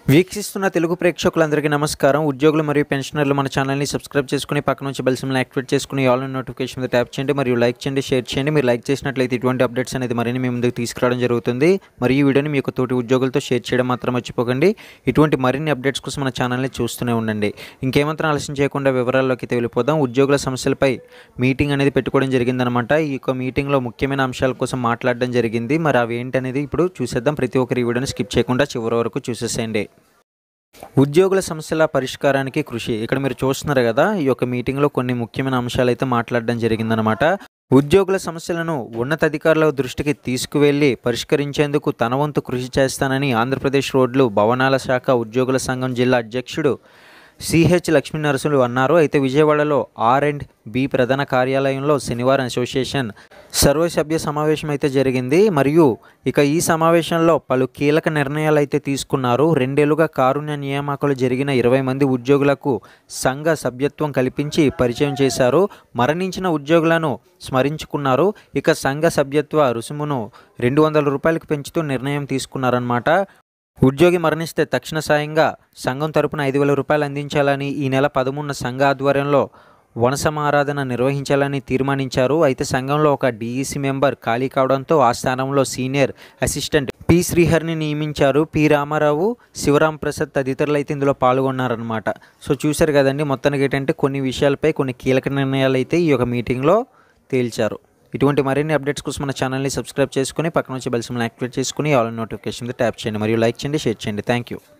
వీక్షిస్తున్న తెలుగు ప్రేక్షకులందరికీ నమస్కారం ఉద్యోగులు మరియు పెన్షనర్లు మన ఛానల్ని సబ్స్క్రైబ్ చేసుకుని పక్క నుంచి బెల్ సింబల్ యాక్టివేట్ చేసుకుని ఆల్ నోటిఫికేషన్ మీద ట్యాప్ చేయండి మరియు లైక్ చేయండి షేర్ చేయండి మీరు లైక్ చేసినట్లయితే ఇటువంటి అప్డేట్స్ అనేది మరిన్ని మీ ముందుకు తీసుకురావడం జరుగుతుంది మరియు ఈ వీడియోని మీకు తోటి ఉద్యోగులతో షేర్ చేయడం మాత్రం మర్చిపోకండి ఇటువంటి మరిన్ని అప్డేట్స్ కోసం మన ఛానల్ని చూస్తూనే ఉండండి ఇంకేమాత్రం ఆలస్యం చేయకుండా వివరాల్లోకి అయితే వెళ్ళిపోదాం ఉద్యోగుల సమస్యలపై మీటింగ్ అనేది పెట్టుకోవడం జరిగిందనమాట ఈ యొక్క మీటింగ్లో ముఖ్యమైన అంశాల కోసం మాట్లాడడం జరిగింది మరి అవి ఏంటనేది ఇప్పుడు చూసేద్దాం ప్రతి ఒక్కరి ఈ వీడియోని స్కిప్ చేయకుండా చివరి వరకు చూసేసేయండి ఉద్యోగుల సమస్యల పరిష్కారానికి కృషి ఇక్కడ మీరు చూస్తున్నారు కదా ఈ యొక్క మీటింగ్లో కొన్ని ముఖ్యమైన అంశాలు అయితే మాట్లాడడం జరిగిందనమాట ఉద్యోగుల సమస్యలను ఉన్నతాధికారుల దృష్టికి తీసుకువెళ్లి పరిష్కరించేందుకు తన వంతు కృషి చేస్తానని ఆంధ్రప్రదేశ్ రోడ్లు భవనాల శాఖ ఉద్యోగుల సంఘం జిల్లా అధ్యక్షుడు సిహెచ్ లక్ష్మీ నరసులు అన్నారు అయితే విజయవాడలో ఆర్ అండ్ బి ప్రధాన కార్యాలయంలో శనివారం అసోసియేషన్ సర్వసభ్య సమావేశం అయితే జరిగింది మరియు ఇక ఈ సమావేశంలో పలు కీలక నిర్ణయాలు అయితే తీసుకున్నారు రెండేళ్లుగా కారుణ్య నియామకాలు జరిగిన ఇరవై మంది ఉద్యోగులకు సంఘ సభ్యత్వం కల్పించి పరిచయం చేశారు మరణించిన ఉద్యోగులను స్మరించుకున్నారు ఇక సంఘ సభ్యత్వ రుసుమును రెండు వందల రూపాయలకు పెంచుతూ నిర్ణయం తీసుకున్నారన్నమాట ఉద్యోగి మరణిస్తే తక్షణ సాయంగా సంఘం తరపున ఐదు వేల రూపాయలు అందించాలని ఈ నెల పదమూడున సంఘ ఆధ్వర్యంలో వనసమారాధన నిర్వహించాలని తీర్మానించారు అయితే సంఘంలో ఒక డిఈసి మెంబర్ ఖాళీ కావడంతో ఆ స్థానంలో సీనియర్ అసిస్టెంట్ పి శ్రీహరిని నియమించారు పి రామారావు శివరాం ప్రసాద్ తదితరులు అయితే ఇందులో పాల్గొన్నారనమాట సో చూశారు కదండి మొత్తానికి ఏంటంటే కొన్ని విషయాలపై కొన్ని కీలక నిర్ణయాలు అయితే ఈ యొక్క మీటింగ్లో తేల్చారు ఇటువంటి మరిన్ని అప్డేట్స్ కోసం మన ఛానల్ని సబ్స్క్రైబ్ చేసుకుని పక్కన వచ్చి బెల్ సింబల్ యాక్టివేట్ చేసుకుని ఆల్ నోటిఫికేషన్ ట్యాప్ చేయండి మరియు లైక్ చేయండి షేర్ చేయండి థ్యాంక్ యూ